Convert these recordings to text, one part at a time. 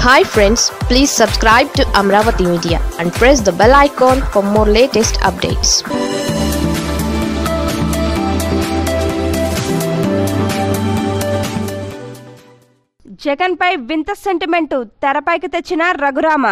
hi friends please subscribe to Amaravati media and press the bell icon for more latest updates Jagan పై వింత sentiment తెరపైకి తెచ్చిన రఘురామ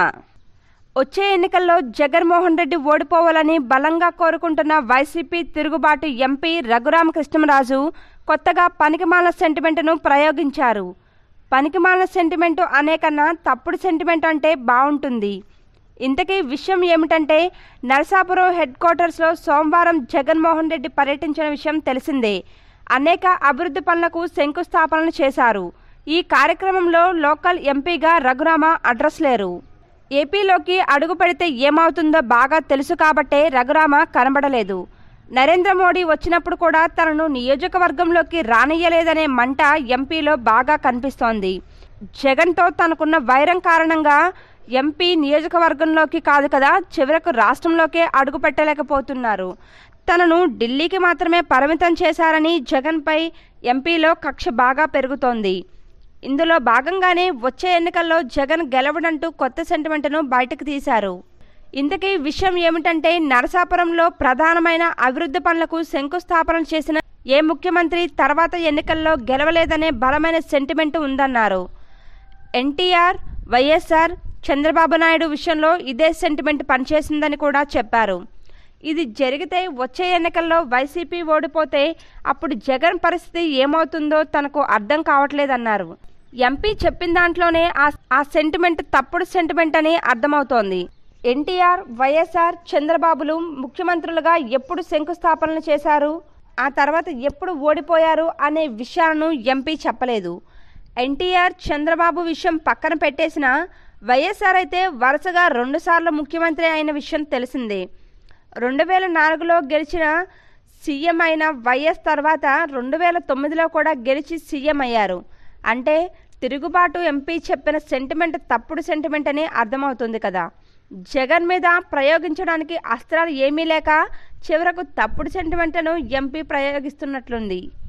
వచ్చే ఎన్నికల్లో జగన్మోహన్ రెడ్డి ఓడిపోవాలని బలంగా కోరుకుంటున్న వైసీపీ తిరుగుబాటు ఎంపీ రఘురామకృష్ణరాజు కొత్తగా పనికిమాల సెంటిమెంటును ప్రయోగించారు పనికిమాల సెంటిమెంటు అనే కన్నా తప్పుడు సెంటిమెంట్ అంటే బాగుంటుంది ఇంతకీ విషయం ఏమిటంటే నరసాపురం హెడ్ క్వార్టర్స్లో సోమవారం జగన్మోహన్ రెడ్డి పర్యటించిన విషయం తెలిసిందే అనేక అభివృద్ధి పనులకు శంకుస్థాపనలు చేశారు ఈ కార్యక్రమంలో లోకల్ ఎంపీగా రఘురామ అడ్రస్ లేరు ఏపీలోకి అడుగు పెడితే ఏమవుతుందో బాగా తెలుసు కాబట్టే రఘురామ కనబడలేదు నరేంద్ర మోడీ వచ్చినప్పుడు కూడా తనను నియోజకవర్గంలోకి రానియ్యలేదనే మంట ఎంపీలో బాగా కనిపిస్తోంది జగన్తో తనకున్న వైరం కారణంగా ఎంపీ నియోజకవర్గంలోకి కాదు కదా చివరకు రాష్ట్రంలోకే అడుగు పెట్టలేకపోతున్నారు తనను ఢిల్లీకి మాత్రమే పరిమితం చేశారని జగన్పై ఎంపీలో కక్ష బాగా పెరుగుతోంది ఇందులో భాగంగానే వచ్చే ఎన్నికల్లో జగన్ గెలవడంటూ కొత్త సెంటిమెంట్ను బయటకు తీశారు ఇంతకీ విషయం ఏమిటంటే నరసాపురంలో ప్రధానమైన అభివృద్ధి పనులకు శంకుస్థాపన చేసిన ఏ ముఖ్యమంత్రి తర్వాత ఎన్నికల్లో గెలవలేదనే బలమైన సెంటిమెంట్ ఉందన్నారు ఎన్టీఆర్ వైఎస్ఆర్ చంద్రబాబు నాయుడు విషయంలో ఇదే సెంటిమెంట్ పనిచేసిందని కూడా చెప్పారు ఇది జరిగితే వచ్చే ఎన్నికల్లో వైసీపీ ఓడిపోతే అప్పుడు జగన్ పరిస్థితి ఏమవుతుందో తనకు అర్థం కావట్లేదన్నారు ఎంపీ చెప్పిన దాంట్లోనే ఆ ఆ సెంటిమెంట్ తప్పుడు సెంటిమెంట్ అని అర్థమవుతోంది ఎన్టీఆర్ వైఎస్ఆర్ చంద్రబాబులు ముఖ్యమంత్రులుగా ఎప్పుడు శంకుస్థాపనలు చేశారు ఆ తర్వాత ఎప్పుడు ఓడిపోయారు అనే విషయాలను ఎంపీ చెప్పలేదు ఎన్టీఆర్ చంద్రబాబు విషయం పక్కన పెట్టేసిన వైఎస్ఆర్ అయితే వరుసగా రెండుసార్లు ముఖ్యమంత్రి అయిన విషయం తెలిసిందే రెండు వేల నాలుగులో గెలిచిన సీఎం అయిన వైఎస్ తర్వాత రెండు వేల తొమ్మిదిలో కూడా గెలిచి సీఎం అయ్యారు అంటే తిరుగుబాటు ఎంపీ చెప్పిన సెంటిమెంట్ తప్పుడు సెంటిమెంట్ అని అర్థమవుతుంది కదా జగన్ మీద ప్రయోగించడానికి అస్త్రాలు ఏమీ లేక చివరకు తప్పుడు సెంటిమెంట్ను ఎంపీ ప్రయోగిస్తున్నట్లుంది